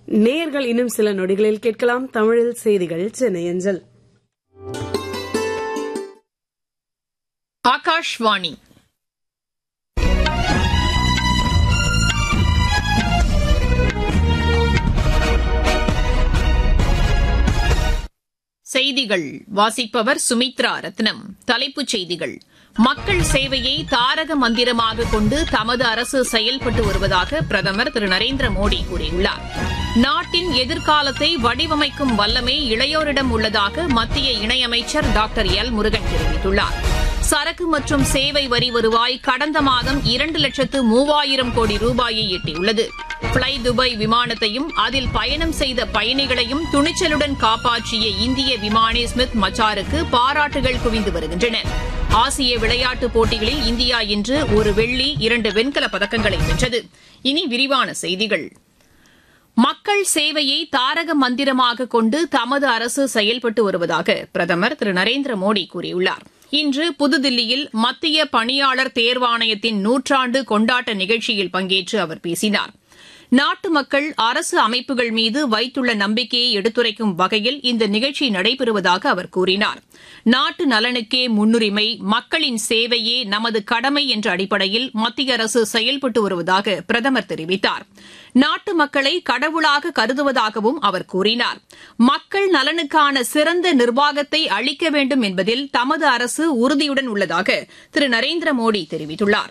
நேயர்கள் இன்னும் சில நொடிகளில் கேட்கலாம் தமிழில் செய்திகள் சென்னை அஞ்சல் ஆகாஷ்வாணி செய்திகள் வாசிப்பவர் சுமித்ரா ரத்னம் தலைப்புச் செய்திகள் மக்கள் சேவையை தாரக மந்திரமாக கொண்டு தமது அரசு செயல்பட்டு வருவதாக பிரதமர் திரு நரேந்திர மோடி கூறியுள்ளார் நாட்டின் எதிர்காலத்தை வடிவமைக்கும் வல்லமை இளையோரிடம் உள்ளதாக மத்திய இணையமைச்சர் டாக்டர் எல் முருகன் தெரிவித்துள்ளார் சரக்கு மற்றும் சேவை வரி வருவாய் கடந்த மாதம் இரண்டு லட்சத்து மூவாயிரம் கோடி ரூபாயை எட்டியுள்ளது பிளை துபாய் விமானத்தையும் அதில் பயணம் செய்த பயணிகளையும் துணிச்சலுடன் காப்பாற்றிய இந்திய விமானி ஸ்மித் மச்சாருக்கு பாராட்டுகள் குவிந்து வருகின்றன ஆசிய விளையாட்டுப் போட்டிகளில் இந்தியா இன்று ஒரு வெள்ளி இரண்டு வெண்கலப் பதக்கங்களை வென்றது இனி விரிவான செய்திகள் மக்கள் சேவையை தாரக மந்திரமாக கொண்டு தமது அரசு செயல்பட்டு வருவதாக பிரதமர் திரு நரேந்திர மோடி கூறியுள்ளார் இன்று புதுதில்லியில் மத்திய பணியாளர் தேர்வாணையத்தின் நூற்றாண்டு கொண்டாட்ட நிகழ்ச்சியில் பங்கேற்று அவர் பேசினார் நாட்டு மக்கள் அரசு அமைப்புகள் மீது வைத்துள்ள நம்பிக்கையை எடுத்துரைக்கும் வகையில் இந்த நிகழ்ச்சி நடைபெறுவதாக அவர் கூறினார் நாட்டு நலனுக்கே முன்னுரிமை மக்களின் சேவையே நமது கடமை என்ற அடிப்படையில் மத்திய அரசு செயல்பட்டு வருவதாக பிரதமர் தெரிவித்தார் நாட்டு மக்களை கடவுளாக கருதுவதாகவும் அவர் கூறினார் மக்கள் நலனுக்கான சிறந்த நிர்வாகத்தை அளிக்க வேண்டும் என்பதில் தமது அரசு உறுதியுடன் உள்ளதாக திரு நரேந்திர மோடி தெரிவித்துள்ளாா்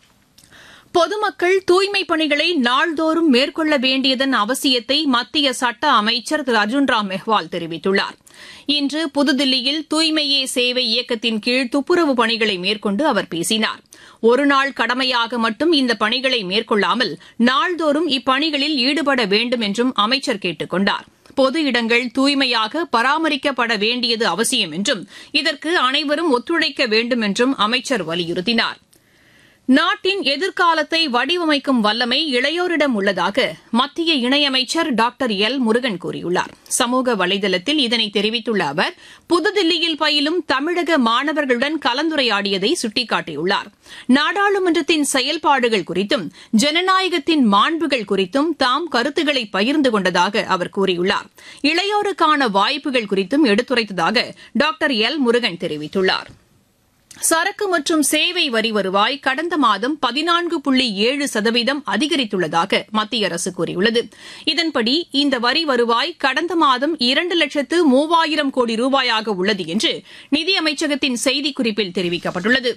பொதுமக்கள் தூய்மைப் பணிகளை நாள்தோறும் மேற்கொள்ள வேண்டியதன் அவசியத்தை மத்திய சட்ட அமைச்சர் திரு அர்ஜுன் ராம் மெஹ்வால் தெரிவித்துள்ளார் இன்று புதுதில்லியில் தூய்மையே சேவை இயக்கத்தின் கீழ் துப்புரவு பணிகளை மேற்கொண்டு அவர் பேசினார் ஒருநாள் கடமையாக மட்டும் இந்த பணிகளை மேற்கொள்ளாமல் நாள்தோறும் இப்பணிகளில் ஈடுபட வேண்டும் என்றும் அமைச்சர் கேட்டுக் கொண்டார் பொது இடங்கள் தூய்மையாக பராமரிக்கப்பட வேண்டியது அவசியம் என்றும் இதற்கு அனைவரும் ஒத்துழைக்க வேண்டும் என்றும் அமைச்சர் வலியுறுத்தினார் நாட்டின் எதிர்காலத்தை வடிவமைக்கும் வல்லமை இளையோரிடம் உள்ளதாக மத்திய இணையமைச்சர் டாக்டர் எல் முருகன் கூறியுள்ளார் சமூக வலைதளத்தில் இதனை தெரிவித்துள்ள அவர் புதுதில்லியில் பயிலும் தமிழக மாணவர்களுடன் கலந்துரையாடியதை சுட்டிக்காட்டியுள்ளார் நாடாளுமன்றத்தின் செயல்பாடுகள் குறித்தும் ஜனநாயகத்தின் மாண்புகள் குறித்தும் தாம் கருத்துக்களை பகிர்ந்து கொண்டதாக அவர் கூறியுள்ளார் இளையோருக்கான வாய்ப்புகள் குறித்தும் எடுத்துரைத்ததாக டாக்டர் எல் முருகன் தெரிவித்துள்ளாா் சரக்கு மற்றும் சேவை வரி வருவாய் கடந்த மாதம் பதினான்கு புள்ளி ஏழு சதவீதம் அதிகரித்துள்ளதாக மத்திய அரசு கூறியுள்ளது இதன்படி இந்த வரி வருவாய் கடந்த மாதம் இரண்டு லட்சத்து மூவாயிரம் கோடி ரூபாயாக உள்ளது என்று நிதியமைச்சகத்தின் செய்திக்குறிப்பில் தெரிவிக்கப்பட்டுள்ளது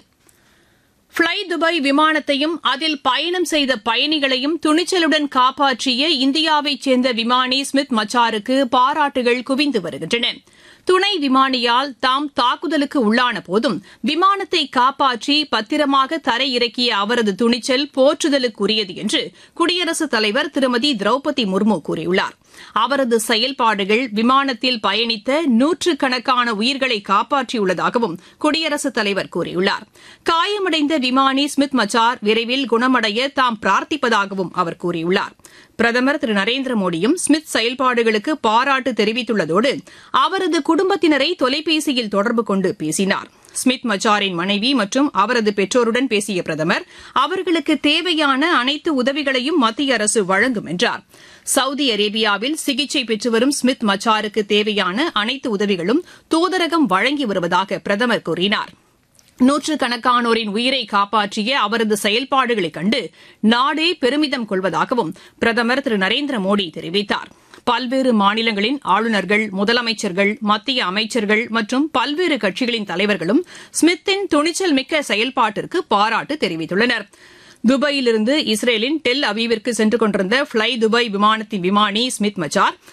பிளை துபாய் விமானத்தையும் அதில் பயணம் செய்த பயணிகளையும் துணிச்சலுடன் காப்பாற்றிய இந்தியாவைச் சேர்ந்த விமானி ஸ்மித் மச்சாருக்கு பாராட்டுகள் குவிந்து வருகின்றன துணை விமானியால் தாம் தாக்குதலுக்கு உள்ளான போதும் விமானத்தை காப்பாற்றி பத்திரமாக தரையிறக்கிய அவரது துணிச்சல் போற்றுதலுக்குரியது என்று குடியரசுத் தலைவர் திருமதி திரௌபதி முர்மு கூறியுள்ளார் அவரது செயல்பாடுகள் விமானத்தில் பயணித்த நூற்றுக்கணக்கான உயிர்களை காப்பாற்றியுள்ளதாகவும் குடியரசுத் தலைவர் கூறியுள்ளார் காயமடைந்த விமானி ஸ்மித் மச்சார் விரைவில் குணமடைய தாம் பிரார்த்திப்பதாகவும் அவர் கூறியுள்ளார் பிரதமர் திரு நரேந்திர மோடியும் ஸ்மித் செயல்பாடுகளுக்கு பாராட்டு தெரிவித்துள்ளதோடு அவரது குடும்பத்தினரை தொலைபேசியில் தொடர்பு கொண்டு பேசினார் ஸ்மித் மச்சாரின் மனைவி மற்றும் அவரது பெற்றோருடன் பேசிய பிரதமர் அவர்களுக்கு தேவையான அனைத்து உதவிகளையும் மத்திய அரசு வழங்கும் என்றார் சவுதி அரேபியாவில் சிகிச்சை பெற்று வரும் ஸ்மித் மச்சாருக்கு தேவையான அனைத்து உதவிகளும் தூதரகம் வழங்கி வருவதாக பிரதமர் கூறினார் நூற்றுக்கணக்கானோரின் உயிரை காப்பாற்றிய அவரது செயல்பாடுகளைக் கண்டு நாடே பெருமிதம் கொள்வதாகவும் பிரதமர் திரு நரேந்திர மோடி தெரிவித்தார் பல்வேறு மாநிலங்களின் ஆளுநர்கள் முதலமைச்சர்கள் மத்திய அமைச்சர்கள் மற்றும் பல்வேறு கட்சிகளின் தலைவர்களும் ஸ்மித்தின் துணிச்சல் மிக்க செயல்பாட்டிற்கு பாராட்டு தெரிவித்துள்ளனர் துபாயிலிருந்து இஸ்ரேலின் டெல் அவீவிற்கு சென்று கொண்டிருந்த பிளை துபாய் விமானத்தின் விமானி ஸ்மித் மச்சார்